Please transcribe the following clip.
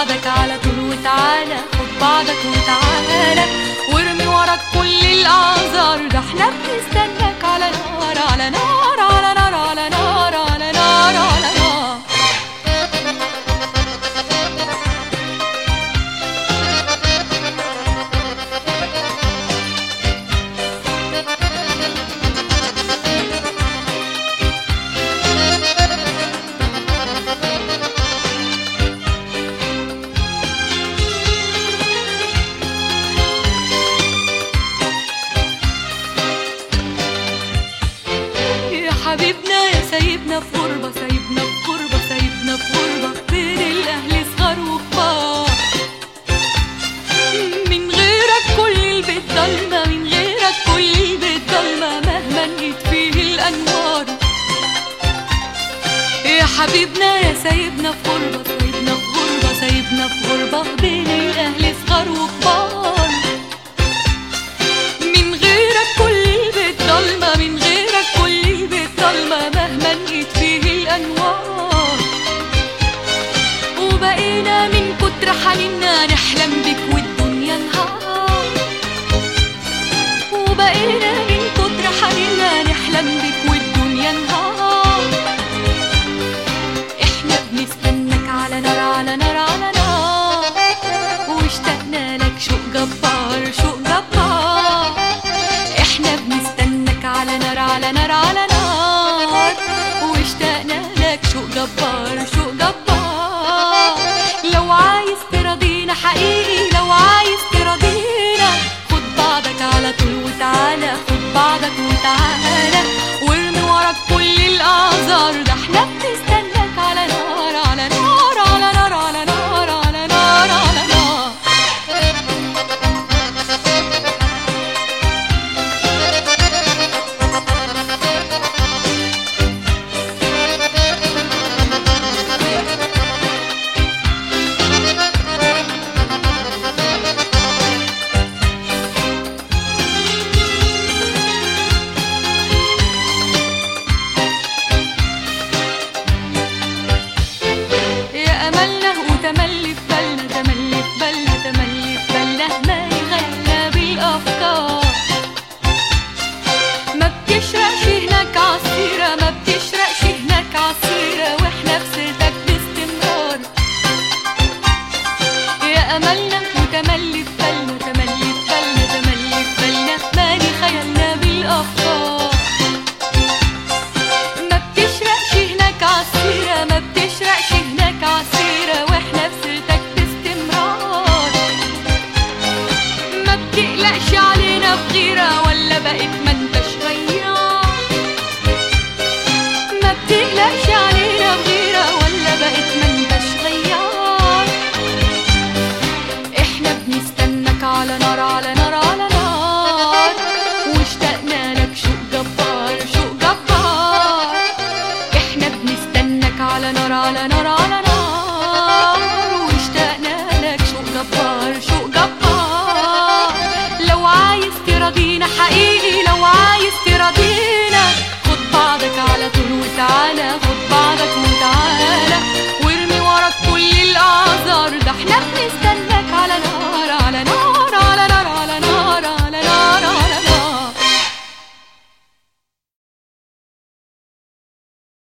بعضك على طول وتعالى خد بعضك وتعالى وارمي وراك كل الاعذار ده احنا بنستناك على نار على نار على نار على نار على نار على نار يا حبيبنا يا سايبنا في غربة سايبنا في غربة سايبنا في غربة بين الأهل صغار وكبار من غيرك كل البيت ضلمة من غيرك كل البيت ضلمة مهما نجيت فيه الأنوار يا حبيبنا يا سايبنا في غربة سايبنا في غربة سايبنا في غربة بين الأهل صغار وكبار من غيرك كل البيت ضلمة من غيرك كل البيت ضلمة مهما نجيت فيه الأنوار وبقينا من كتر حنيننا نحلم بك والدنيا نهار وبقينا من كتر حنيننا نحلم بك والدنيا نهار احنا بنستناك على نار على نار على نار واشتقنا لك شوق جبار شوق جبار احنا بنستناك على نار على نار على نار واشتقنا لك شوق جبار شوق جبار لو عايز تراضينا حقيقي لو عايز تراضينا خد بعضك على طول وتعالى خد بعضك وتعالى وارمي وراك كل الاعذار ده احنا بنستناك على نار على نار على نار على نار على نار على نار يا املنا وتملي في بالنا تملي في بالنا تملي في بالنا ما يغنى بالافكار ما بتشرقش هناك عصيرة ما بتشرقش هناك عصيرة واحنا في سيرتك باستمرار يا املنا وتملي في بالنا تملي في بالنا تملي في بالنا مالي خيالنا بالافكار ما بتشرقش هناك عصيرة ما بتشرقش هناك عصيرة واحنا في سيرتك باستمرار ما بتقلقش علينا بغيرة ولا بقيت ما انتش غيار ما بتقلقش علينا بغيرة ولا بقيت ما انتش غيار احنا بنستناك على نار على نار على نار واشتقنا لك شوق جبار شوق جبار احنا بنستناك على نار على نار على